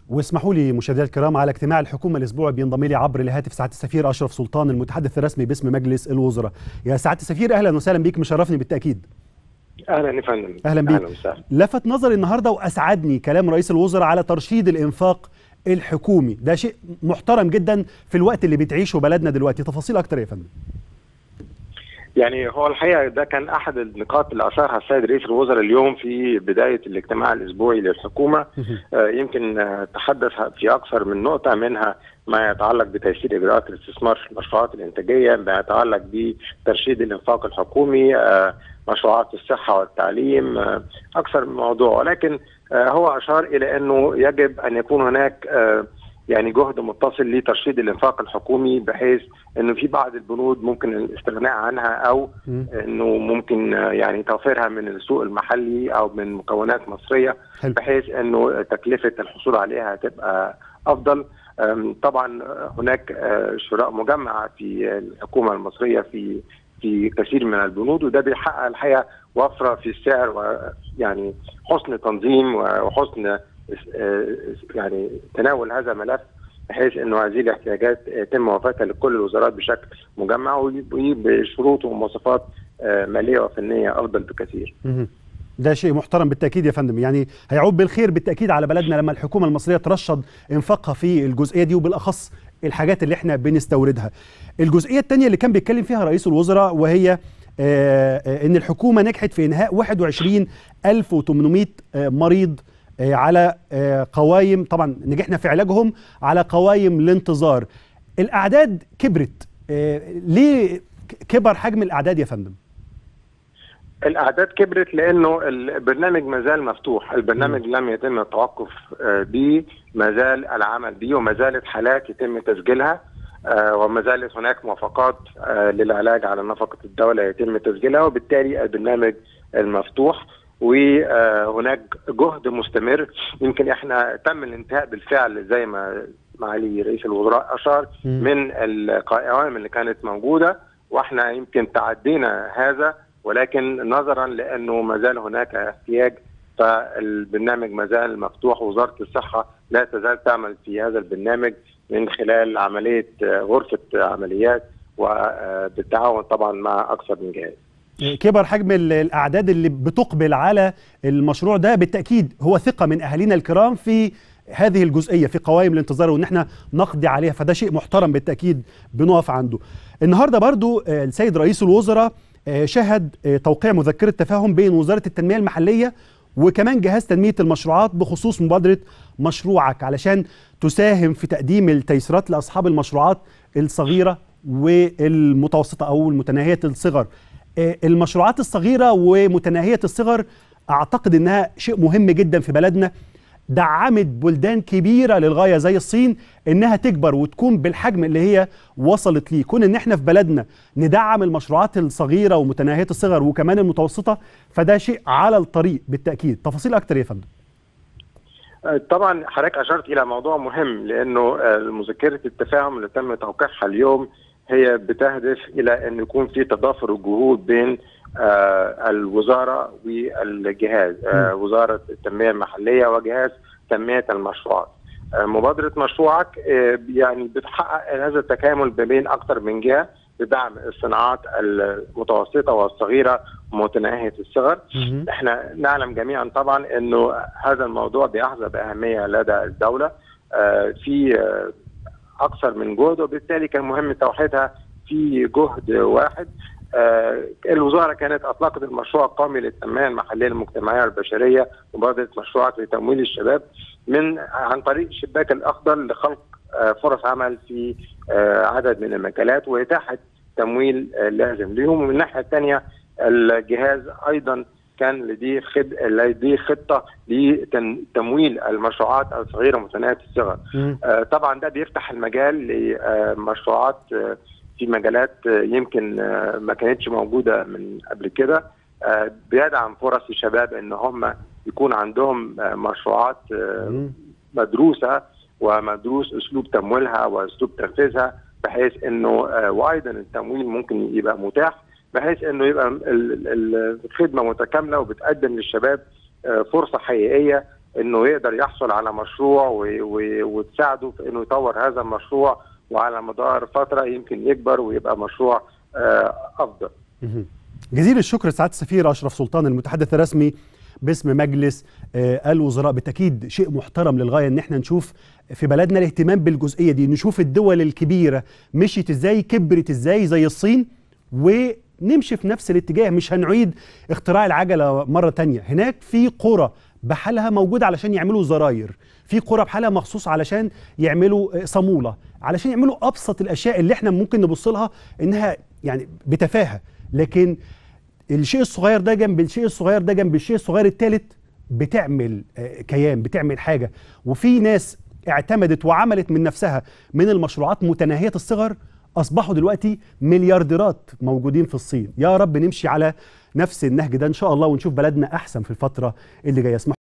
واسمحوا لي مشاهدينا الكرام على اجتماع الحكومه الاسبوعي بينضم لي عبر الهاتف سعاده السفير اشرف سلطان المتحدث الرسمي باسم مجلس الوزراء. يا سعاده السفير اهلا وسهلا بيك مشرفني بالتاكيد. اهلا يا فندم اهلا بيك. أهلا لفت نظري النهارده واسعدني كلام رئيس الوزراء على ترشيد الانفاق الحكومي، ده شيء محترم جدا في الوقت اللي بتعيشه بلدنا دلوقتي، تفاصيل اكتر يا فندم. يعني هو الحقيقه ده كان احد النقاط اللي اثارها السيد رئيس الوزراء اليوم في بدايه الاجتماع الاسبوعي للحكومه آه يمكن آه تحدث في اكثر من نقطه منها ما يتعلق بتيسير اجراءات الاستثمار في المشروعات الانتاجيه، ما يتعلق بترشيد الانفاق الحكومي، آه مشروعات الصحه والتعليم، آه اكثر من موضوع ولكن آه هو اشار الى انه يجب ان يكون هناك آه يعني جهد متصل لترشيد الانفاق الحكومي بحيث انه في بعض البنود ممكن الاستغناء عنها او انه ممكن يعني توفيرها من السوق المحلي او من مكونات مصريه بحيث انه تكلفه الحصول عليها تبقى افضل طبعا هناك شراء مجمع في الحكومه المصريه في في كثير من البنود وده بيحقق الحقيقه وفره في السعر ويعني حسن تنظيم وحسن يعني تناول هذا الملف بحيث انه هذه الاحتياجات يتم وفاتها لكل الوزارات بشكل مجمع وبشروط ومواصفات ماليه وفنيه افضل بكثير. ده شيء محترم بالتاكيد يا فندم يعني هيعود بالخير بالتاكيد على بلدنا لما الحكومه المصريه ترشد انفاقها في الجزئيه دي وبالاخص الحاجات اللي احنا بنستوردها. الجزئيه الثانيه اللي كان بيتكلم فيها رئيس الوزراء وهي آه ان الحكومه نجحت في انهاء 21800 مريض على قوايم طبعا نجحنا في علاجهم على قوايم الانتظار الاعداد كبرت ليه كبر حجم الاعداد يا فندم الاعداد كبرت لانه البرنامج ما زال مفتوح البرنامج م. لم يتم التوقف به ما زال العمل به وما زالت حالات يتم تسجيلها وما زالت هناك موافقات للعلاج على نفقه الدوله يتم تسجيلها وبالتالي البرنامج المفتوح وهناك جهد مستمر يمكن احنا تم الانتهاء بالفعل زي ما معالي رئيس الوزراء اشار من القوائم اللي كانت موجوده واحنا يمكن تعدينا هذا ولكن نظرا لانه ما زال هناك احتياج فالبرنامج ما زال مفتوح وزاره الصحه لا تزال تعمل في هذا البرنامج من خلال عمليه غرفه عمليات وبالتعاون طبعا مع اكثر من جهاز. كبر حجم الاعداد اللي بتقبل على المشروع ده بالتاكيد هو ثقه من اهالينا الكرام في هذه الجزئيه في قوائم الانتظار وان احنا نقضي عليها فده شيء محترم بالتاكيد بنقف عنده. النهارده برضو السيد رئيس الوزراء شهد توقيع مذكره تفاهم بين وزاره التنميه المحليه وكمان جهاز تنميه المشروعات بخصوص مبادره مشروعك علشان تساهم في تقديم التيسيرات لاصحاب المشروعات الصغيره والمتوسطه او المتناهيه الصغر. المشروعات الصغيرة ومتناهية الصغر أعتقد أنها شيء مهم جدا في بلدنا دعمت بلدان كبيرة للغاية زي الصين أنها تكبر وتكون بالحجم اللي هي وصلت ليه كون أن احنا في بلدنا ندعم المشروعات الصغيرة ومتناهية الصغر وكمان المتوسطة فده شيء على الطريق بالتأكيد تفاصيل أكتر يا فندم طبعا حضرتك أشرت إلى موضوع مهم لأنه مذكرة التفاهم اللي تم توقيعها اليوم هي بتهدف الى ان يكون في تضافر الجهود بين آه الوزاره والجهاز آه وزاره التنميه المحليه وجهاز تنميه المشروعات. آه مبادره مشروعك يعني بتحقق هذا التكامل بين اكثر من جهه لدعم الصناعات المتوسطه والصغيره ومتناهيه الصغر. احنا نعلم جميعا طبعا انه هذا الموضوع بيحظى باهميه لدى الدوله في اكثر من جهد وبالتالي كان مهم توحيدها في جهد واحد آه الوزاره كانت اطلقت المشروع القومي للتنميه المحليه المجتمعيه والبشريه مبادره مشروعات لتمويل الشباب من عن طريق الشباك الاخضر لخلق آه فرص عمل في آه عدد من المجالات واتاحه تمويل لازم لهم ومن الناحيه الثانيه الجهاز ايضا كان لديه خد... لديه خطه لتمويل المشروعات الصغيره متناهيه الصغر. آه طبعا ده بيفتح المجال لمشروعات آه في مجالات آه يمكن آه ما كانتش موجوده من قبل كده آه بيدعم فرص الشباب ان هم يكون عندهم آه مشروعات آه مدروسه ومدروس اسلوب تمويلها واسلوب تنفيذها بحيث انه آه وايضا التمويل ممكن يبقى متاح بحيث انه يبقى الخدمه متكامله وبتقدم للشباب فرصه حقيقيه انه يقدر يحصل على مشروع وتساعده في انه يطور هذا المشروع وعلى مدار فتره يمكن يكبر ويبقى مشروع افضل. جزيل الشكر سعاده السفير اشرف سلطان المتحدث الرسمي باسم مجلس الوزراء بالتاكيد شيء محترم للغايه ان احنا نشوف في بلدنا الاهتمام بالجزئيه دي نشوف الدول الكبيره مشيت ازاي كبرت ازاي زي الصين ونمشي في نفس الاتجاه مش هنعيد اختراع العجله مره تانية هناك في قرى بحالها موجوده علشان يعملوا زراير في قرى بحالها مخصوص علشان يعملوا صاموله علشان يعملوا ابسط الاشياء اللي احنا ممكن نبص لها انها يعني بتفاهه لكن الشيء الصغير ده جنب الشيء الصغير ده جنب الشيء الصغير الثالث بتعمل كيان بتعمل حاجه وفي ناس اعتمدت وعملت من نفسها من المشروعات متناهيه الصغر اصبحوا دلوقتي مليارديرات موجودين في الصين يا رب نمشي على نفس النهج ده ان شاء الله ونشوف بلدنا احسن في الفتره اللي جايه